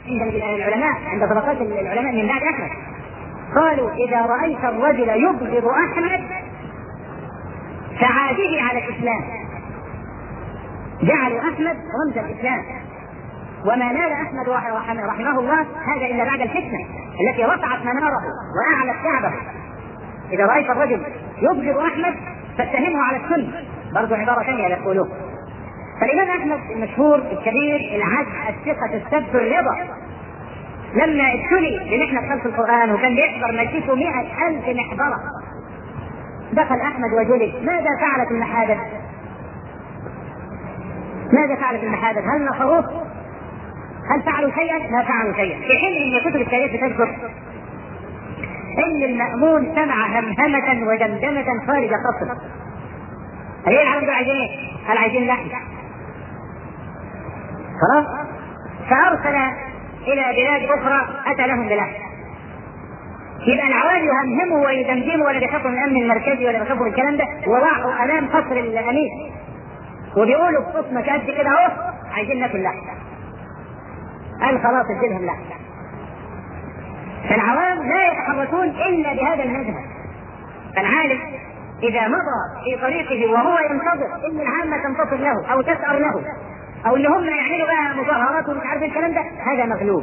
عند العلماء عند طبقات العلماء من بعد احمد قالوا اذا رايت الرجل يبغض احمد فعاده على الاسلام جعلوا احمد رمز الاسلام وما نال احمد رحمه الله هذا الا بعد الفتنه التي رفعت مناره واعلت كعبه اذا رايت الرجل يبغض احمد فاتهمه على السنه برضو عباره ثانيه يقولون فالامام احمد المشهور الكبير العدل الثقه السبت الرضا لما ابتلي بمحنه خلق القران وكان بيحضر مجلسه مئة ألف محضرة دخل أحمد وجلد ماذا فعلت المحادث؟ ماذا فعلت المحادث؟ هل نصروه؟ هل فعلوا شيئا؟ لا فعلوا شيئا في حين ان كتب التاريخ تذكر ان المأمون سمع همهمة ودمدمة خارج قصر هي العرب دول عايزين ايه؟ قال عايزين لحم خلاص؟ فأرسل إلى بلاد أخرى أتى لهم بلحم يبقى العوام يهمهموا ويدمدموا ولا بيخافوا من الامن المركزي ولا بيخافوا من الكلام ده وراحوا امام قصر الامير وبيقولوا بصوت قد كده اهو عايزين ناكل لحم قال خلاص اديلهم لحم فالعوام لا يتحركون الا بهذا المذهب فالعالم اذا مضى في طريقه وهو ينتظر ان العامه تنتصر له او تسأر له او ان هم يعملوا بقى مظاهرات ومش عارف الكلام ده هذا مغلوب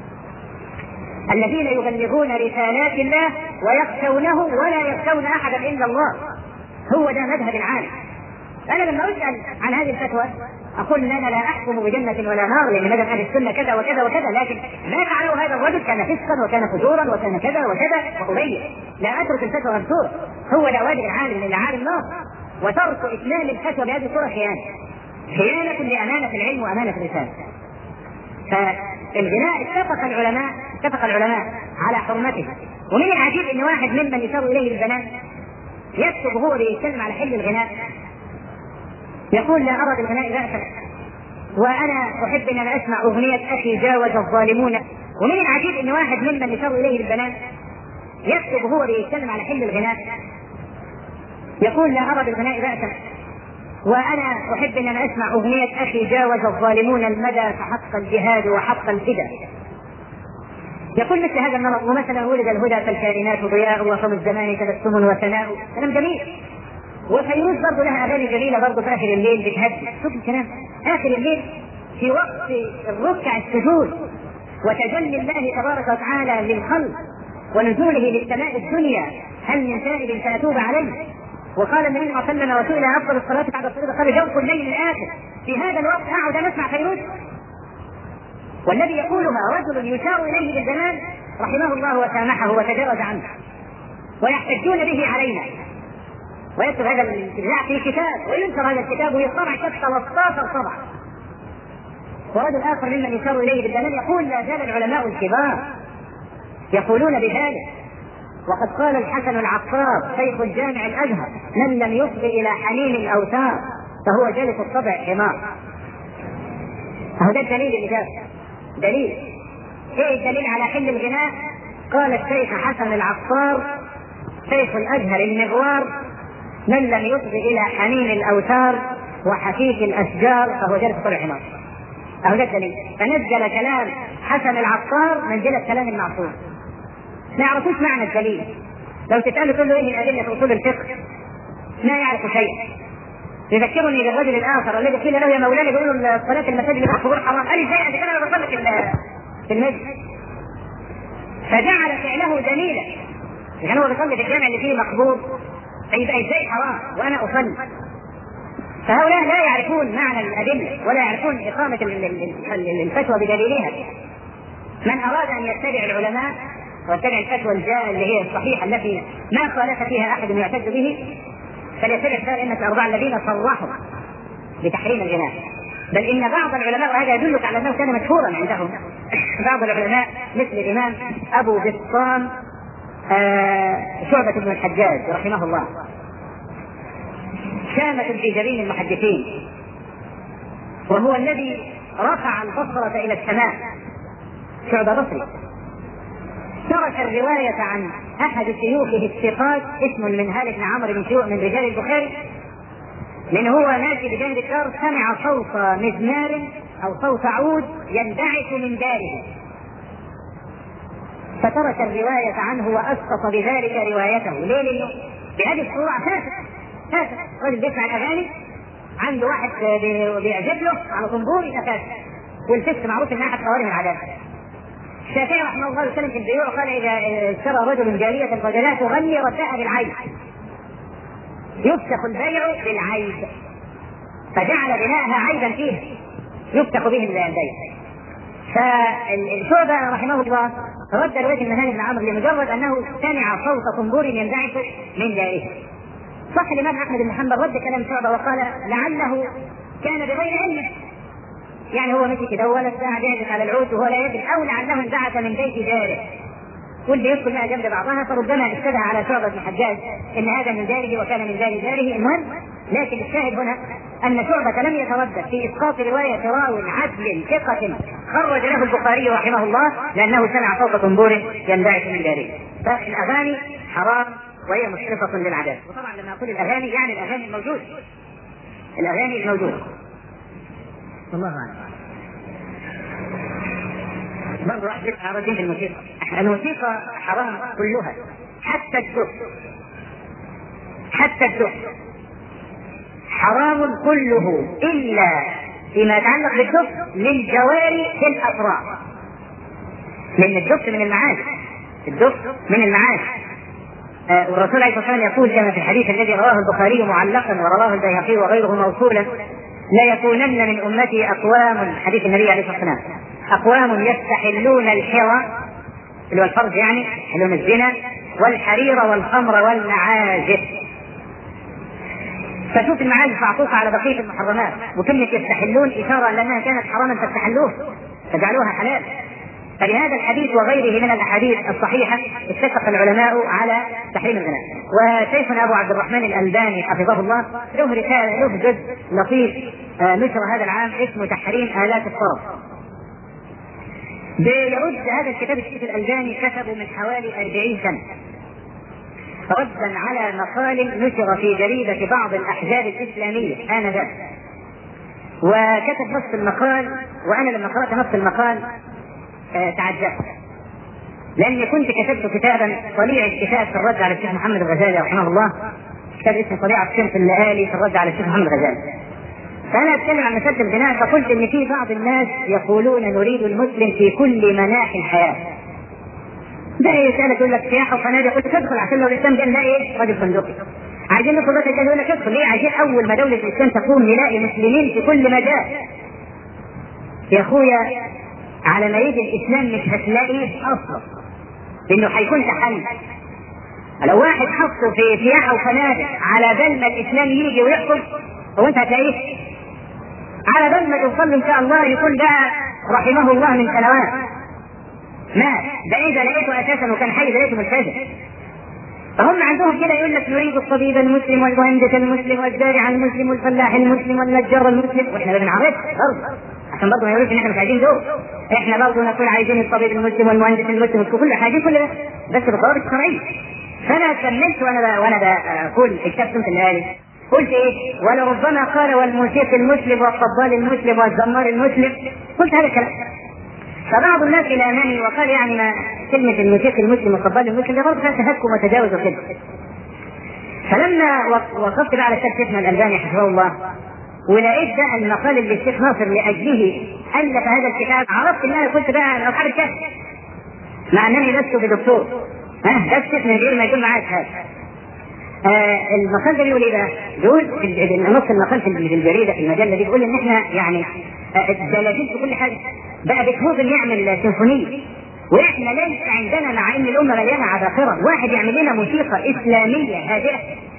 الذين يبلغون رسالات الله ويخشونه ولا يخشون احدا الا الله هو ده مذهب العالم انا لما اسال عن هذه الفتوى اقول ان انا لا احكم بجنه ولا نار لان مذهب اهل السنه كذا وكذا وكذا لكن ما فعله هذا الرجل كان فسقا وكان فجورا وكان كذا وكذا وابين لا اترك الفتوى مفتوره هو ده واجب العالم لان العالم نار وترك اتمام الفتوى بهذه الصوره خيانه خيانه لامانه العلم وامانه الرساله فالغناء اتفق العلماء اتفق العلماء على حرمته ومن العجيب ان واحد ممن يشار اليه البنات يكتب هو بيتكلم على حل الغناء يقول لا ارى بالغناء بأسا وانا احب ان انا اسمع اغنيه اخي جاوز الظالمون ومن العجيب ان واحد ممن يشار اليه البنات يكتب هو بيتكلم على حل الغناء يقول لا ارى بالغناء بأسا وانا احب ان انا اسمع اغنيه اخي جاوز الظالمون المدى فحق الجهاد وحق الفدا يقول مثل هذا النمط ومثلا ولد الهدى فالكائنات ضياء وفم الزمان تبسم وثناء كلام جميل وفيروز برضه لها اغاني جميله برضه في اخر الليل بتهدي شوف الكلام اخر الليل في وقت الركع السجود وتجلي الله تبارك وتعالى للخلق ونزوله للسماء الدنيا هل من تائب فاتوب عليه وقال النبي صلى الله عليه وسلم وسئل افضل الصلاه بعد الفريضه قال جوف الليل الاخر في هذا الوقت اقعد ان اسمع فيروز والذي يقولها رجل يشار اليه بالزمان رحمه الله وسامحه وتجاوز عنه ويحتجون به علينا ويكتب هذا الابداع في كتاب وينشر هذا الكتاب ويطبع كتاب 13 طبعه ورجل اخر ممن يشار اليه بالزمان يقول لا زال العلماء الكبار يقولون بذلك وقد قال الحسن العقار شيخ الجامع الازهر من لم يفض الى حنين الاوتار فهو جالس الطبع حمار هو ده الدليل اللي جاب دليل ايه الدليل على حل الغناء قال الشيخ حسن العقار شيخ الازهر المغوار من لم يفض الى حنين الاوتار وحفيف الاشجار فهو جالس الطبع حمار أهو ده الدليل فنزل كلام حسن العطار منزلة كلام المعصوم ما يعرفوش معنى الدليل لو تسأله تقول له ايه من أدلة أصول الفقه ما يعرف شيئا يذكرني بالرجل الآخر الذي قيل له يا مولانا بيقولوا صلاة المساجد في القبور حرام قال ازاي أنا كده بصلي في في المسجد فجعل فعله دليلا يعني هو بيصلي في الجامع اللي فيه مقبور فيبقى ازاي حرام وأنا أصلي فهؤلاء لا يعرفون معنى الأدلة ولا يعرفون إقامة الفتوى بدليلها من أراد أن يتبع العلماء ويتبع الفتوى الجاء اللي هي الصحيحة التي ما خالف فيها أحد يعتد به فليتبع الأئمة الأربعة الذين صرحوا بتحريم الغناء بل إن بعض العلماء وهذا يدلك على أنه كان مشهورا عندهم بعض العلماء مثل الإمام أبو بسطام آه شعبة بن الحجاج رحمه الله شامة في جبين المحدثين وهو الذي رفع البصرة إلى السماء شعبة بصري ترك الرواية عن أحد شيوخه الثقات اسم من هال بن عمرو بن شيوخ من رجال البخاري من هو ماشي بجانب الدار سمع صوت مزمار أو صوت عود ينبعث من داره فترك الرواية عنه وأسقط بذلك روايته ليه؟ لأنه بهذه الصورة فاسد فاسد رجل بيسمع الأغاني عنده واحد بيعجب له على طنبور يبقى فاسد والفسق معروف انها احد قوارب العداله الشافعي رحمه الله وسلم في البيوع قال اذا اشترى رجل جاريه فجلا تغني ردها بالعيب يفسخ البيع بالعيب فجعل بناءها عيبا فيه يفتح به البيع فالشعبة رحمه الله رد رواية المهاني بن عمرو لمجرد أنه سمع صوت طنبور ينبعث من داره صح الإمام أحمد بن حنبل رد كلام شعبة وقال لعله كان بغير علمه يعني هو مشي كده ولا الساعة جاهز على العود وهو لا يدري أو لعله انبعث من بيت جاره واللي يدخل لها جنب بعضها فربما اشتبه على شعبة بن حجاج ان هذا من داره وكان من دار داره المهم لكن الشاهد هنا ان شعبة لم يتردد في اسقاط رواية راو عدل ثقة خرج له البخاري رحمه الله لانه سمع صوت طنبور ينبعث من داره فالاغاني حرام وهي مشرفة للعذاب وطبعا لما اقول الاغاني يعني الاغاني الموجودة الاغاني الموجودة الله اعلم برضه واحد يسعى رجل في الموسيقى الموسيقى حرام كلها حتى الدف حتى الدف حرام كله الا فيما يتعلق بالدف للجواري في الافراح لان الدف من المعاش الدف من المعاش آه والرسول عليه الصلاه والسلام يقول كما في الحديث الذي رواه البخاري معلقا ورواه البيهقي وغيره موصولا لا يكونن من امتي اقوام حديث النبي عليه الصلاه والسلام اقوام يستحلون الحرى اللي هو الفرج يعني يحلون الزنا والحرير والخمر والمعازف فشوف المعازف معطوفة على بقية المحرمات وكلمة يستحلون إشارة لأنها كانت حراما فاستحلوه فجعلوها حلال فلهذا الحديث وغيره من الاحاديث الصحيحه اتفق العلماء على تحريم الغناء وشيخنا ابو عبد الرحمن الالباني حفظه الله له رساله له جزء لطيف آه، نشر هذا العام اسمه تحريم الات الطرب بيرد هذا الكتاب الشيخ الألباني كتبه من حوالي 40 سنة ردا على مقال نشر في جريدة بعض الأحزاب الإسلامية آنذاك وكتب نص المقال وأنا لما قرأت نص المقال آه تعجبت لأني كنت كتبت كتابا طليع الكتاب في الرد على الشيخ محمد الغزالي رحمه الله كتاب اسمه طليعة الشمس الليالي في الرد على الشيخ محمد الغزالي فانا اتكلم عن مساله الغناء فقلت ان في بعض الناس يقولون نريد المسلم في كل مناحي الحياه ده يسالك يقول لك سياحه وفنادق قلت تدخل عشان لو الاسلام قال لا ايه راجل فندقي عايزين ندخل بس يقول لك ادخل ليه عايزين اول ما دوله الاسلام تقوم نلاقي مسلمين في كل مجال يا اخويا على ما يجي الاسلام مش هتلاقيه اصلا لانه هيكون تحل لو واحد حطه في سياحه وفنادق على بال ما الاسلام يجي ويحكم هو انت هتلاقيه على بال ما توصل ان شاء الله يكون بقى رحمه الله من سنوات مات ده اذا لقيته اساسا وكان حي لقيته ملتزم فهم عندهم كده يقول لك نريد الطبيب المسلم والمهندس المسلم والزارع المسلم والفلاح المسلم والنجار المسلم واحنا ما بنعرفش برضه عشان برضه ما يقولوش ان احنا مش عايزين دول احنا برضه نكون عايزين الطبيب المسلم والمهندس المسلم كل حاجه كل ده بس بالضوابط الشرعيه فانا كملت وانا وانا بقول في كتاب سنه الليالي قلت ايه ولربما قال والموسيقي المسلم والطبال المسلم والزمار المسلم قلت هذا الكلام فبعض الناس الى امامي وقال يعني ما كلمه الموسيقي المسلم والطبال المسلم ده برضه تهكم وتجاوز وكده فلما وقفت بقى على الشيخ شيخنا الالباني حفظه الله ولقيت بقى المقال اللي الشيخ ناصر لاجله الف هذا الكتاب عرفت ان انا كنت بقى من اصحاب الكهف مع انني لست بدكتور ها بس من غير ما يكون معايا شهاده آه المقال ده بيقول ايه بقى؟ بيقول نص المقال في الجريده في المجله دي بيقول ان احنا يعني الدلاجين في كل حاجه بقى بيتهوفن يعمل سيمفونيه واحنا ليس عندنا مع ان الامه مليانه عباقره واحد يعمل لنا موسيقى اسلاميه هادئه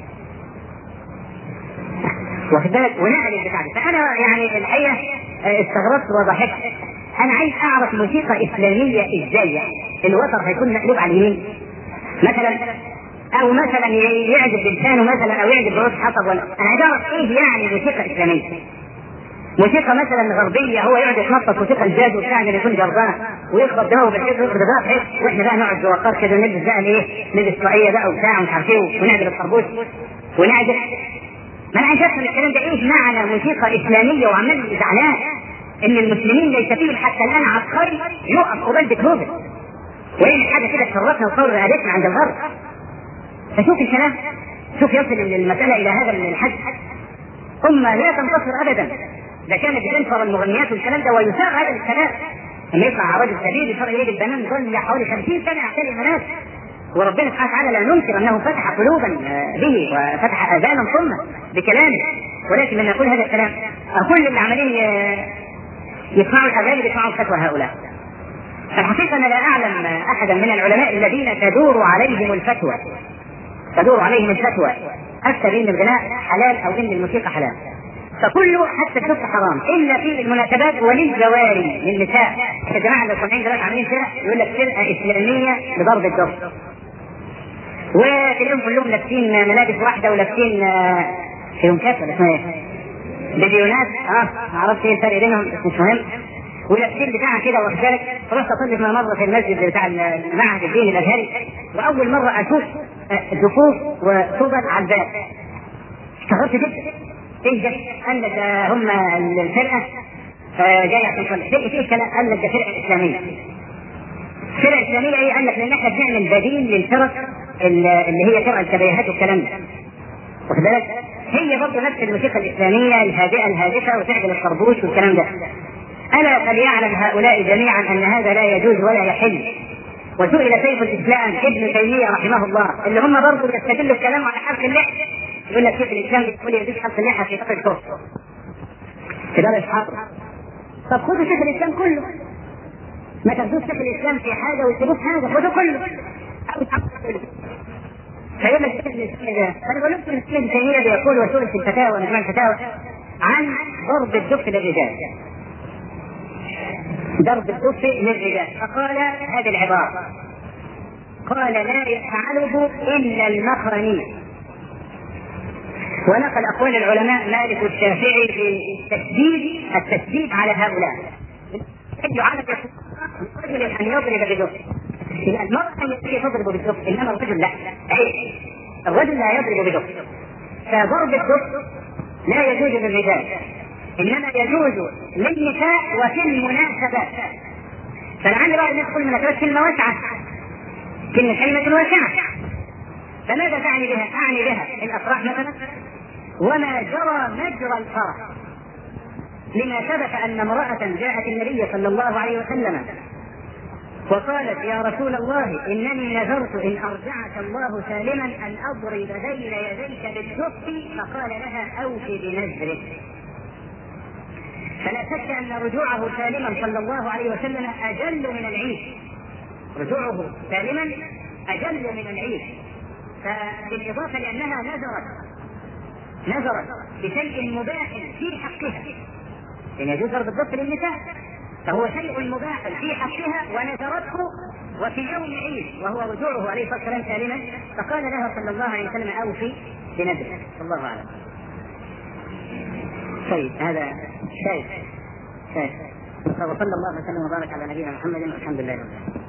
واخد بالك ونقل البتاع ده فانا يعني الحقيقه استغربت وضحكت انا عايز اعرف موسيقى اسلاميه ازاي يعني الوتر هيكون مقلوب على اليمين مثلا او مثلا يعجب بلسانه مثلا او يعجب برؤوس حطب ولا انا عايز اعرف ايه يعني موسيقى اسلاميه موسيقى مثلا غربيه هو يقعد يتنطط موسيقى الجاز وبتاع اللي يكون جربان ويخبط ده وبالحيث ويخبط ده بحيث واحنا بقى نقعد بوقار كده ونلبس بقى الايه نلبس طاقيه بقى وبتاع ومش عارف ايه ونعدل الطربوش ونعدل ما انا عايز افهم الكلام ده ايه معنى موسيقى اسلاميه وعمال زعلان ان المسلمين ليس فيهم حتى الان عبقري يقف قبال بيتهوفن وين حاجه كده تشرفنا وتصور رقبتنا عند الغرب فشوف الكلام شوف يصل المساله الى هذا الحد امه لا تنتصر ابدا ده كانت بتنفر المغنيات والكلام ده ويثار هذا الكلام لما يطلع رجل كبير يشار اليه بالبنان ظل حوالي 50 سنه يعتني المناس وربنا سبحانه وتعالى لا ننكر انه فتح قلوبا به وفتح اذانا صمة بكلامه ولكن لما نقول هذا الكلام كل اللي عمالين يسمعوا الاغاني بيسمعوا فتوى هؤلاء الحقيقه انا لا اعلم احدا من العلماء الذين تدور عليهم الفتوى تدور عليهم الفتوى افتى بان الغناء حلال او ان الموسيقى حلال فكله حتى الدف حرام الا في المناسبات وللجواري للنساء يا جماعه لو سامعين دلوقتي عاملين فرق يقول لك فرقه اسلاميه لضرب الدف وتلاقيهم كلهم لابسين ملابس واحده ولابسين فيهم كاس ولا اسمها ايه؟ بليونات اه ما اعرفش ايه الفرق بينهم بس مش مهم ولابسين بتاعها كده واخد بالك رحت اصلي في مره في المسجد بتاع المعهد الديني الازهري واول مره اشوف دفوف وصبر على الباب استغربت جدا ايه ده؟ قال لك ده هم الفرقه جايه عشان تصلي ايه الكلام؟ قال لك ده فرقه اسلاميه فرقه اسلاميه ايه؟ قال لك لان احنا بنعمل بديل للفرق اللي هي فرق الكبيهات والكلام ده واخد بالك؟ هي برضه نفس الموسيقى الاسلاميه الهادئه الهادفه وتعدل الطربوش والكلام ده الا فليعلم هؤلاء جميعا ان هذا لا يجوز ولا يحل وسئل سيف الاسلام ابن تيميه رحمه الله اللي هم برضه يستدلوا الكلام على حرف اللحيه يقول لك شيخ الاسلام بيقول يجوز حرف اللحيه في فقه الكفر في دار الحرب طب خذوا شيخ الاسلام كله ما تاخذوش شيخ الاسلام في حاجه وتسيبوه في حاجه خذوا كله او فيقول لك شيخ الاسلام ده انا بقول لكم ابن تيميه بيقول وسئل في الفتاوى مجموع الفتاوى عن ضرب الدف للرجال ضرب الدف للرجال فقال هذه العبارة قال لا يفعله إلا المخرنين ونقل أقوال العلماء مالك والشافعي في التشديد التشديد على هؤلاء يحل على الرجل أن يضرب بالدف المرأة التي تضرب بالدف إنما الرجل لا عيب الرجل لا يضرب بالدف فضرب الدف لا يجوز للرجال انما يجوز للنساء وفي المناسبات فلعل بعض الناس تقول المناسبات كلمه واسعه كلمه كلمه واسعه فماذا تعني بها؟ اعني بها الافراح مثلا وما جرى مجرى الفرح لما ثبت ان امراه جاءت النبي صلى الله عليه وسلم وقالت يا رسول الله انني نذرت ان ارجعك الله سالما ان اضرب بين يديك بالدف فقال لها اوفي بنذرك فلا شك ان رجوعه سالما صلى الله عليه وسلم اجل من العيد رجوعه سالما اجل من العيد فبالاضافه لانها نذرت نذرت بشيء مباح في حقها لان يجوز ضرب الضبط للنساء فهو شيء مباح في حقها ونذرته وفي يوم عيد وهو رجوعه عليه الصلاه والسلام سالما فقال لها صلى الله عليه وسلم اوفي بنذرك والله اعلم. طيب هذا شايف شايف وصلى الله وسلم وبارك على نبينا محمد والحمد لله رب العالمين